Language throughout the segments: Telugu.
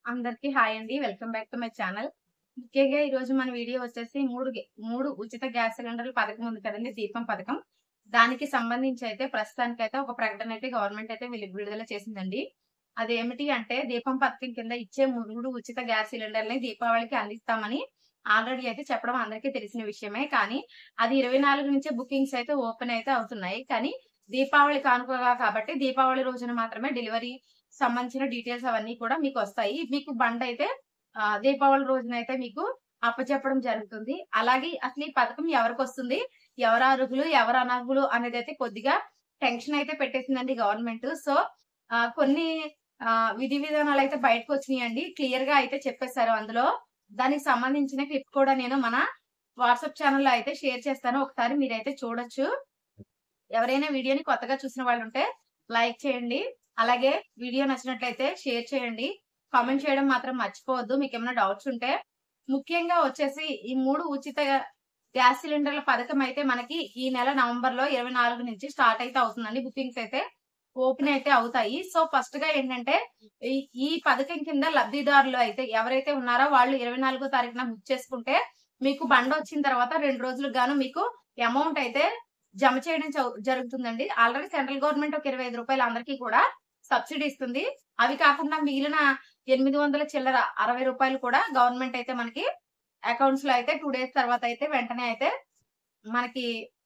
అందరికి హాయ్ అండి welcome back to my channel ముఖ్యంగా ఈ రోజు మన వీడియో వచ్చేసి మూడు గే- మూడు ఉచిత గ్యాస్ సిలిండర్ల పథకం ఉంది కదండి దీపం పథకం దానికి సంబంధించి అయితే ప్రస్తుతానికి అయితే ఒక ప్రకటన అయితే గవర్నమెంట్ అయితే విలు- విడుదల చేసిందండి అది ఏమిటి అంటే దీపం పథకం కింద ఇచ్చే మూడు ఉచిత గ్యాస్ సిలిండర్ని దీపావళికి అందిస్తామని ఆల్రెడీ అయితే చెప్పడం అందరికీ తెలిసిన విషయమే కానీ అది ఇరవై నాలుగు నుంచే బుకింగ్స్ అయితే ఓపెన్ అయితే అవుతున్నాయి కానీ దీపావళి కానుకగా కాబట్టి దీపావళి రోజున మాత్రమే డెలివరీ సంబంధించిన డీటెయిల్స్ అవన్నీ కూడా మీకు వస్తాయి మీకు బండ్ అయితే ఆ, దీపావళి రోజున అయితే మీకు అప్పచెప్పడం జరుగుతుంది అలాగే అసలు ఈ పథకం ఎవరికి వస్తుంది ఎవరు అర్హులు ఎవరు అనర్హులు అనేది అయితే కొద్దిగా టెన్షన్ అయితే పెట్టేసిందండి గవర్నమెంట్ సో ఆ, కొన్ని ఆ, విధి విధానాలు అయితే బయటకు వచ్చినాయండి క్లియర్ గా అయితే చెప్పేశారు అందులో దానికి సంబంధించిన క్లిప్ కూడా నేను మన వాట్సాప్ ఛానల్లో అయితే షేర్ చేస్తాను ఒకసారి మీరైతే చూడొచ్చు ఎవరైనా వీడియోని కొత్తగా చూసిన వాళ్ళు ఉంటే లైక్ చేయండి అలాగే వీడియో నచ్చినట్లయితే షేర్ చేయండి కామెంట్ చేయడం మాత్రం మర్చిపోవద్దు మీకు ఏమైనా డౌట్స్ ఉంటే ముఖ్యంగా వచ్చేసి ఈ మూడు ఉచిత గ్యాస్ సిలిండర్ల పథకం అయితే మనకి ఈ నెల నవంబర్ లో ఇరవై నాలుగు నుంచి స్టార్ట్ అయితే అవుతుందండి బుకింగ్స్ అయితే ఓపెన్ అయితే అవుతాయి సో ఫస్ట్ గా ఏంటంటే ఈ- ఈ పథకం కింద లబ్ధిదారులు అయితే ఎవరైతే ఉన్నారో వాళ్ళు ఇరవై నాలుగో తారీఖున బుక్ చేసుకుంటే మీకు బండ వచ్చిన తర్వాత రెండు రోజులకు గాను మీకు అమౌంట్ అయితే జమ చేయడం చౌ- జరుగుతుందండి ఆల్రెడీ సెంట్రల్ గవర్నమెంట్ ఒక ఇరవై ఐదు రూపాయలు అందరికీ కూడా సబ్సిడీ ఇస్తుంది అవి కాకుండా మిగిలిన ఎనిమిది వందల చిల్లర అరవై రూపాయలు కూడా గవర్నమెంట్ అయితే మనకి అకౌంట్స్ లో అయితే టూ డేస్ తర్వాత అయితే వెంటనే అయితే మనకి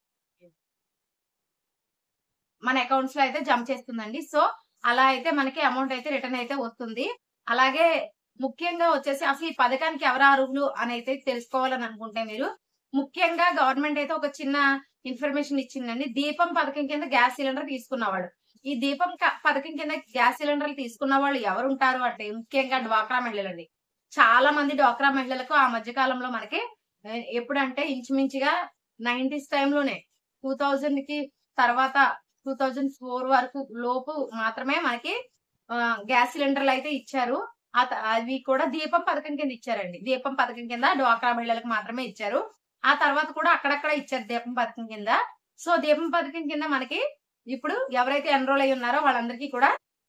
మన అకౌంట్స్ లో అయితే జమ చేస్తుందండి సో అలా అయితే మనకి అమౌంట్ అయితే రిటర్న్ అయితే వస్తుంది అలాగే ముఖ్యంగా వచ్చేసి అసలు ఈ పథకానికి ఎవరు అర్హులు అని అయితే తెలుసుకోవాలని అనుకుంటే మీరు ముఖ్యంగా గవర్నమెంట్ అయితే ఒక చిన్న ఇన్ఫర్మేషన్ ఇచ్చిందండి దీపం పథకం కింద గ్యాస్ సిలిండర్ తీసుకున్నవాడు ఈ దీపం క- పథకం కింద గ్యాస్ సిలిండర్లు తీసుకున్న వాళ్ళు ఎవరు ఉంటారు అంటే ముఖ్యంగా డ్వాక్రా మహిళలండి చాలా మంది డ్వాక్రా మహిళలకు ఆ మధ్య కాలంలో మనకి ఏ, ఎప్పుడంటే ఇంచుమించుగా నైన్టీస్ టైంలోనే టూ థౌజండ్ కి తర్వాత టూ థౌజండ్ ఫోర్ వరకు లోపు మాత్రమే మనకి ఆ, గ్యాస్ సిలిండర్లు అయితే ఇచ్చారు ఆ త- అవి కూడా దీపం పథకం కింద ఇచ్చారండి దీపం పథకం కింద డ్వాక్రా మహిళలకు మాత్రమే ఇచ్చారు ఆ తర్వాత కూడా అక్కడక్కడ ఇచ్చారు దీపం పథకం కింద సో దీపం పథకం కింద మనకి ఇప్పుడు ఎవరైతే ఎన్రోల్ అయి ఉన్నారో వాళ్ళందరికీ కూడా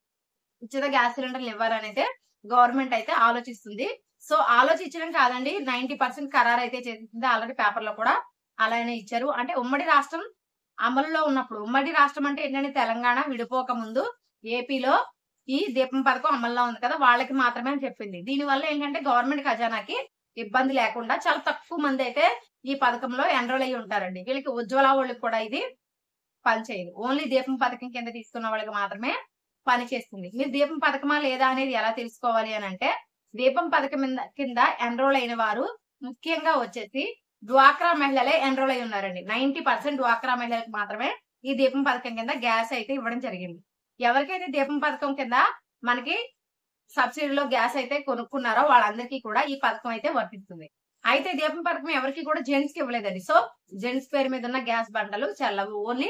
ఉచిత గ్యాస్ సిలిండర్లు ఇవ్వాలని అయితే గవర్నమెంట్ అయితే ఆలోచిస్తుంది సో ఆలోచించడం కాదండి నైన్టీ పర్సెంట్ ఖరారు అయితే చేసింది ఆల్రెడీ పేపర్ లో కూడా అలానే ఇచ్చారు అంటే ఉమ్మడి రాష్ట్రం అమలులో ఉన్నప్పుడు ఉమ్మడి రాష్ట్రం అంటే ఏంటంటే తెలంగాణ విడిపోక ముందు ఏపీలో ఈ దీపం పథకం అమల్లో ఉంది కదా వాళ్ళకి మాత్రమే అని చెప్పింది దీని వల్ల ఏంటంటే గవర్నమెంట్ ఖజానాకి ఇబ్బంది లేకుండా చాలా తక్కువ మంది అయితే ఈ పథకంలో ఎన్రోల్ అయ్యి ఉంటారండి వీళ్ళకి ఉజ్వల వాళ్ళకి కూడా ఇది పనిచేయదు ఓన్లీ దీపం పథకం కింద తీసుకున్న వాళ్ళకి మాత్రమే పని చేస్తుంది మీరు దీపం పథకమా లేదా అనేది ఎలా తెలుసుకోవాలి అని అంటే దీపం పథకం మీద- కింద ఎన్రోల్ అయిన వారు ముఖ్యంగా వచ్చేసి డ్వాక్రా మహిళలే ఎన్రోల్ అయి ఉన్నారండి నైన్టీ పర్సెంట్ డ్వాక్రా మహిళలకు మాత్రమే ఈ దీపం పథకం కింద గ్యాస్ అయితే ఇవ్వడం జరిగింది ఎవరికైతే దీపం పథకం కింద మనకి సబ్సిడీలో గ్యాస్ అయితే కొనుక్కున్నారో వాళ్ళందరికీ కూడా ఈ పథకం అయితే వర్తిస్తుంది అయితే దీపం పథకం ఎవరికి కూడా జెంట్స్ కి ఇవ్వలేదండి సో జెంట్స్ పేరు మీద ఉన్న గ్యాస్ బండలు చెల్లవు ఓన్లీ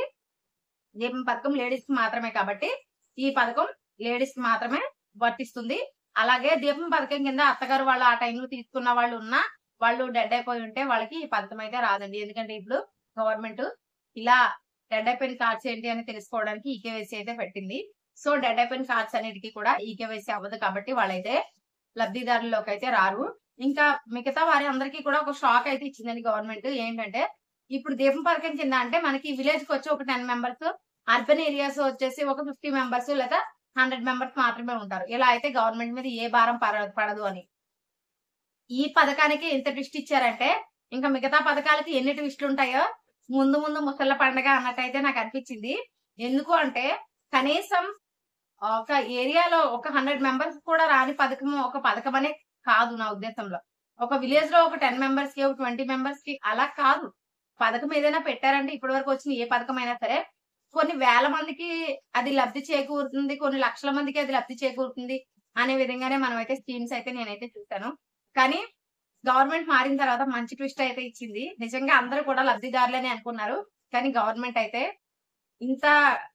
దీపం పథకం లేడీస్ కి మాత్రమే కాబట్టి ఈ పథకం లేడీస్ కి మాత్రమే వర్తిస్తుంది అలాగే దీపం పథకం కింద అత్తగారు వాళ్ళు ఆ టైంలో తీసుకున్న వాళ్ళు ఉన్నా వాళ్ళు డెడ్ అయిపోయి ఉంటే వాళ్ళకి ఈ పథకం అయితే రాదండి ఎందుకంటే ఇప్పుడు గవర్నమెంట్ ఇలా డెడ్ అయిపోయిన కార్డ్స్ ఏంటి అని తెలుసుకోవడానికి ఈకేవైసీ అయితే పెట్టింది సో డెడ్ అయిపోయిన కార్డ్స్ అన్నిటికీ కూడా ఈకేవైసీ అవ్వదు కాబట్టి వాళ్ళైతే లబ్ధిదారుల్లోకి అయితే రారు ఇంకా మిగతా వారి అందరికీ కూడా ఒక షాక్ అయితే ఇచ్చిందండి గవర్నమెంట్ ఏంటంటే ఇప్పుడు దీపం పథకం కింద అంటే మనకి విలేజ్ కి వచ్చి ఒక టెన్ మెంబర్స్ అర్బన్ ఏరియాస్ వచ్చేసి ఒక ఫిఫ్టీ మెంబర్స్ లేదా హండ్రెడ్ మెంబర్స్ మాత్రమే ఉంటారు ఇలా అయితే గవర్నమెంట్ మీద ఏ భారం పడ- పడదు అని ఈ పథకానికి ఎంత ట్విస్ట్ ఇచ్చారంటే ఇంకా మిగతా పథకాలకి ఎన్ని ట్విస్టులు ఉంటాయో ముందు ముందు ముసళ్ళ పండగ అన్నట్టయితే నాకు అనిపించింది ఎందుకు అంటే కనీసం ఒక ఏరియాలో ఒక హండ్రెడ్ మెంబర్స్ కూడా రాని పథకం ఒక పథకం అనే కాదు నా ఉద్దేశంలో ఒక విలేజ్ లో ఒక టెన్ మెంబర్స్ కి ఒక ట్వంటీ మెంబర్స్ కి అలా కాదు పథకం ఏదైనా పెట్టారంటే ఇప్పటి వరకు వచ్చిన ఏ పథకం అయినా సరే కొన్ని వేల మందికి అది లబ్ధి చేకూరుతుంది కొన్ని లక్షల మందికి అది లబ్ధి చేకూరుతుంది అనే విధంగానే మనం అయితే స్కీమ్స్ అయితే నేనైతే చూశాను కానీ గవర్నమెంట్ మారిన తర్వాత మంచి ట్విస్ట్ అయితే ఇచ్చింది నిజంగా అందరూ కూడా లబ్ధిదారులని అనుకున్నారు కానీ గవర్నమెంట్ అయితే ఇంత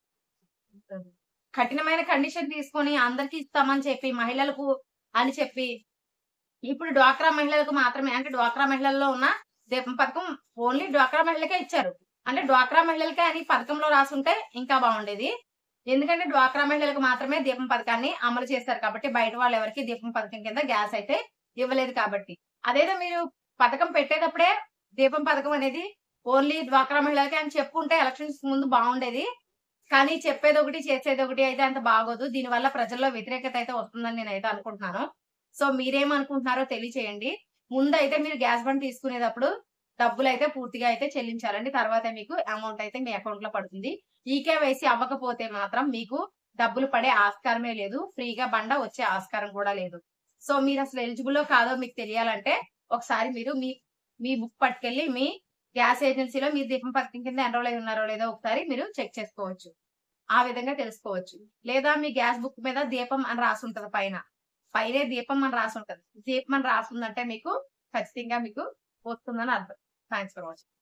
కఠినమైన కండిషన్ తీసుకొని అందరికి ఇస్తామని చెప్పి మహిళలకు అని చెప్పి ఇప్పుడు డ్వాక్రా మహిళలకు మాత్రమే అంటే డ్వాక్రా మహిళల్లో ఉన్న దీపం పథకం ఓన్లీ డ్వాక్రా మహిళలకే ఇచ్చారు అంటే డ్వాక్రా మహిళలకే అని పథకంలో రాసుంటే ఇంకా బాగుండేది ఎందుకంటే డ్వాక్రా మహిళలకు మాత్రమే దీపం పథకాన్ని అమలు చేస్తారు కాబట్టి బయట వాళ్ళు ఎవరికి దీపం పథకం కింద గ్యాస్ అయితే ఇవ్వలేదు కాబట్టి అదేదో మీరు పథకం పెట్టేటప్పుడే దీపం పథకం అనేది ఓన్లీ డ్వాక్రా మహిళలకి అని చెప్పుంటే ఎలక్షన్స్ ముందు బాగుండేది కానీ చెప్పేది ఒకటి చేసేది ఒకటి అయితే అంత బాగోదు దీనివల్ల ప్రజల్లో వ్యతిరేకత అయితే వస్తుందని నేనైతే అనుకుంటున్నాను సో మీరేమనుకుంటున్నారో తెలియచేయండి ముందు అయితే మీరు గ్యాస్ బండ్ తీసుకునేటప్పుడు డబ్బులు అయితే పూర్తిగా అయితే చెల్లించాలండి తర్వాత మీకు అమౌంట్ అయితే మీ అకౌంట్ లో పడుతుంది ఈకేవైసీ అవ్వకపోతే మాత్రం మీకు డబ్బులు పడే ఆస్కారమే లేదు ఫ్రీగా బండ వచ్చే ఆస్కారం కూడా లేదు సో మీరు అసలు ఎలిజిబుల్ కాదో మీకు తెలియాలంటే ఒకసారి మీరు మీ మీ బుక్ పట్టుకెళ్ళి మీ గ్యాస్ ఏజెన్సీలో మీరు దీపం పథకం కింద ఎన్రోల్ అయి ఉన్నారో లేదో ఒకసారి మీరు చెక్ చేసుకోవచ్చు ఆ విధంగా తెలుసుకోవచ్చు లేదా మీ గ్యాస్ బుక్ మీద దీపం అని రాసి ఉంటది పైన పైనే దీపం అని రాసి ఉంటది దీపం అని రాసి ఉందంటే మీకు ఖచ్చితంగా మీకు వస్తుందని అర్థం థ్యాంక్స్ ఫర్ వాచింగ్